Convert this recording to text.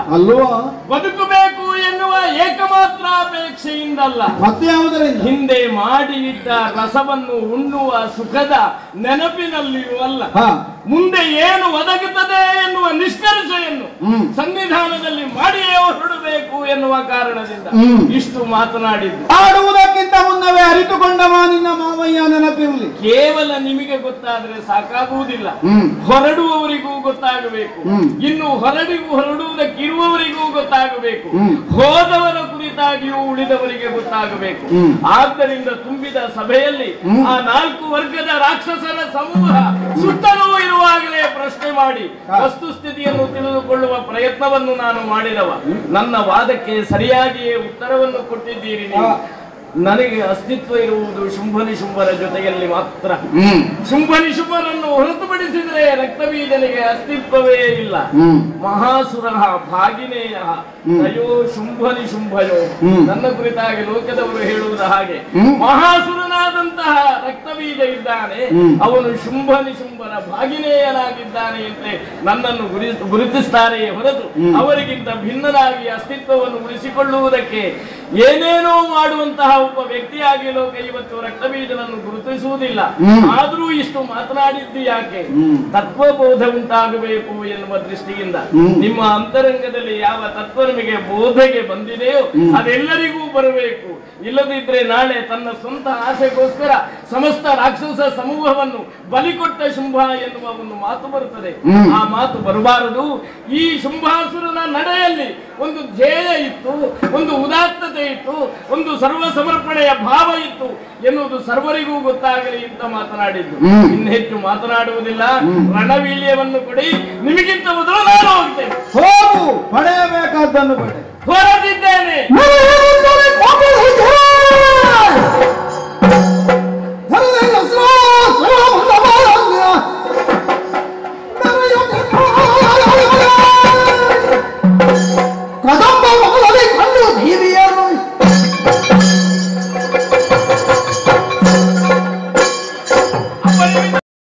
ಅಲ್ವಾ ಬದುಕಬೇಕು ಎನ್ನುವ ಏಕಮಾತ್ರ ಅಪೇಕ್ಷೆಯಿಂದಲ್ಲ ಮತ್ತೆ ಯಾವುದರಿಂದ ಹಿಂದೆ ಮಾಡಿ ಇಟ್ಟ ರಸವನ್ನು ಉಣ್ಣುವ ಸುಖದ ನೆನಪಿನಲ್ಲಿಯೂ ಅಲ್ಲ ಹಾ ಮುಂದೆ ಏನು ಒದಗುತ್ತದೆ ಎನ್ನುವ ನಿಷ್ಕರ್ಷೆಯನ್ನು ಹ್ಮ್. ಸಂವಿಧಾನದಲ್ಲಿ ಮಾಡಿಯೇ ಹೊರಡಬೇಕು ಎನ್ನುವ ಕಾರಣದಿಂದ ಹ್ಮ್. ಇಷ್ಟು ಮಾತನಾಡಿದ್ದು ಆಡುವುದಕ್ಕಿಂತ ಮುನ್ನವೇ ಅರಿತುಕೊಂಡ ಮಾನಿನ ಮಾವಯ್ಯ ನೆನಪಿರಲಿ ಕೇವಲ ನಿಮಗೆ ಗೊತ್ತಾದ್ರೆ ಸಾಕಾಗುವುದಿಲ್ಲ ಹ್ಮ್ ಹೊರಡುವವರಿಗೂ ಗೊತ್ತಾಗಬೇಕು ಹ್ಮ್. ಇನ್ನು ಹೊರಡಿಗೂ ಹೊರಡುವುದಕ್ಕಿರುವವರಿಗೂ ಗೊತ್ತಾಗಬೇಕು ಹ್ಮ್. ಹೋದವರ ಕುರಿತಾಗಿಯೂ ಉಳಿದವರಿಗೆ ಗೊತ್ತಾಗಬೇಕು ಹ್ಮ್. ಆದ್ದರಿಂದ ತುಂಬಿದ ಸಭೆಯಲ್ಲಿ ಹ್ಮ್. ಆ ನಾಲ್ಕು ವರ್ಗದ ರಾಕ್ಷಸರ ಸಮೂಹ ಸುತ್ತಲೂ ಇರುವಾಗಲೇ ಪ್ರಶ್ನೆ ಮಾಡಿ ಹಾ. ವಸ್ತುಸ್ಥಿತಿಯನ್ನು ತಿಳಿದುಕೊಳ್ಳುವ ಪ್ರಯತ್ನವನ್ನು ನಾನು ಮಾಡಿದವ ನನ್ನ ವಾದಕ್ಕೆ ಸರಿಯಾಗಿಯೇ ಉತ್ತರವನ್ನು ಕೊಟ್ಟಿದ್ದೀರಿ ನೀವು ಹಾ. ನನಗೆ ಅಸ್ತಿತ್ವ ಇರುವುದು ಶುಂಭನಿ ಶುಂಭರ ಜೊತೆಯಲ್ಲಿ ಮಾತ್ರ ಹ್ಮ್ ಶುಂಭನಿ ಶುಂಭರನ್ನು ಹೊರತುಪಡಿಸಿದರೆ ರಕ್ತಬೀಜನಿಗೆ ಅಸ್ತಿತ್ವವೇ ಇಲ್ಲ ಹ್ಮ್ ಮಹಾಸುರ ಭಾಗಿನೇಯ ಹ್ಮ್. ಅಯ್ಯೋ ಶುಂಭನಿ ಶುಂಭಯೋ ಹ್ಮ್. ನನ್ನ ಕುರಿತಾಗಿ ಲೋಕದವರು ಹೇಳುವುದು ಹಾಗೆ ಹ್ಮ್. ಮಹಾಸುರನಾದಂತಹ ರಕ್ತಬೀಜ ಇದ್ದಾನೆ ಹ್ಮ್. ಅವನು ಶುಂಭನಿ ಶುಂಭರ ಭಾಗಿನೇಯನಾಗಿದ್ದಾನೆ ಎಂದ್ರೆ ನನ್ನನ್ನು ಗುರಿ ಗುರುತಿಸ್ತಾರೆಯೇ ಹೊರತು ಹ್ಮ್. ಅವರಿಗಿಂತ ಭಿನ್ನನಾಗಿ ಅಸ್ತಿತ್ವವನ್ನು ಉಳಿಸಿಕೊಳ್ಳುವುದಕ್ಕೆ ಏನೇನೋ ಮಾಡುವಂತಹ ಒಬ್ಬ ವ್ಯಕ್ತಿಯಾಗಿ ಲೋಕ ಇವತ್ತು ರಕ್ತಬೀಜನನ್ನು ಗುರುತಿಸುವುದಿಲ್ಲ ಹ್ಮ್. ಆದರೂ ಇಷ್ಟು ಮಾತನಾಡಿದ್ದು ಯಾಕೆ ಹ್ಮ್. ತತ್ವಬೋಧ ಉಂಟಾಗಬೇಕು ಎನ್ನುವ ದೃಷ್ಟಿಯಿಂದ ಹ್ಮ್. ನಿಮ್ಮ ಅಂತರಂಗದಲ್ಲಿ ಯಾವ ತತ್ವ ನಿಮಗೆ ಬೋಧೆಗೆ ಬಂದಿದೆಯೋ ಹ್ಮ್. ಅದೆಲ್ಲರಿಗೂ ಬರಬೇಕು ಇಲ್ಲದಿದ್ರೆ ನಾಳೆ ತನ್ನ ಸ್ವಂತ ಆಸೆಗೋಸ್ಕರ ಸಮಸ್ತ ರಾಕ್ಷಸ ಸಮೂಹವನ್ನು ಬಲಿಕೊಟ್ಟ ಶುಂಭ ಎನ್ನುವ ಒಂದು ಮಾತು ಬರುತ್ತದೆ ಹ್ಮ್. ಆ ಮಾತು ಬರಬಾರದು ಈ ಶುಂಭಾಸುರನ ನಡೆಯಲ್ಲಿ ಒಂದು ಧ್ಯೇಯ ಇತ್ತು ಒಂದು ಉದಾತ್ತತೆ ಇತ್ತು ಒಂದು ಸರ್ವ ಸಮರ್ಪಣೆಯ ಭಾವ ಇತ್ತು ಎನ್ನುವುದು ಸರ್ವರಿಗೂ ಗೊತ್ತಾಗಲಿ ಅಂತ ಮಾತನಾಡಿದ್ದು ಹ್ಮ್. ಇನ್ನೆಚ್ಚು ಮಾತನಾಡುವುದಿಲ್ಲ ಹ್ಮ್. ರಣವೀಳ್ಯವನ್ನು ಕೊಡಿ ನಿಮಗಿಂತ ಮೊದಲು ನಾನು ಹೋಗ್ತೇನೆ ಹೋಗು ಪಡೆಯಬೇಕಾದ್ದನ್ನು ಪಡೆ ಹೊರದಿದ್ದೇನೆ ಕದಂಬ ಮೊದಲೇ ಕಂಡು ಹಿರಿಯರು ಅಪ್ಪನಿಗೆ